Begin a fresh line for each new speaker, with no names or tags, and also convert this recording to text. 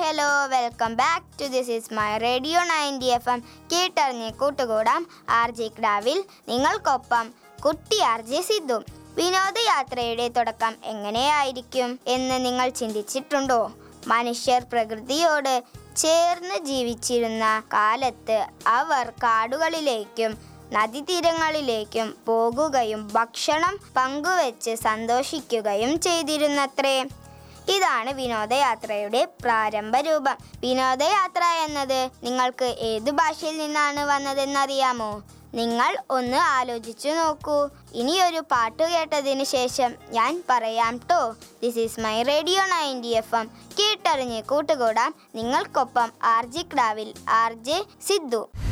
hello welcome back to this is my radio ninety F M കേട്ടറിഞ്ഞ് കൂട്ടുകൂടാം R J ക്രാവിൽ നിങ്ങൾക്കൊപ്പം കുട്ടി R J Sidhu വിനോദയാത്രയുടെ തുടക്കം എങ്ങനെയായിരിക്കും എന്ന് നിങ്ങൾ ചിന്തിച്ചിട്ടുണ്ടോ മനുഷ്യർ പ്രകൃതിയോട് ചേർന്ന് ജീവിച്ചിരുന്ന കാലത്ത് അവർ കാടുകളിലേക്കും നദീതീരങ്ങളിലേക്കും പോകുകയും ഭക്ഷണം പങ്കുവെച്ച് സന്തോഷിക്കുകയും ചെയ്തിരുന്നത്രേ ഇതാണ് വിനോദയാത്രയുടെ പ്രാരംഭ രൂപം വിനോദയാത്ര എന്നത് നിങ്ങൾക്ക് ഏതു ഭാഷയിൽ നിന്നാണ് വന്നതെന്നറിയാമോ നിങ്ങൾ ഒന്ന് ആലോചിച്ചു നോക്കൂ ഇനി ഒരു പാട്ട് കേട്ടതിന് ശേഷം ഞാൻ പറയാം ട്ടോ this is my radio ninety F M കേട്ടറിഞ്ഞ് കൂട്ടുകൂടാം നിങ്ങൾക്കൊപ്പം ആർ ജി ക്രാവിൽ ആർ ജെ സിദ്ധു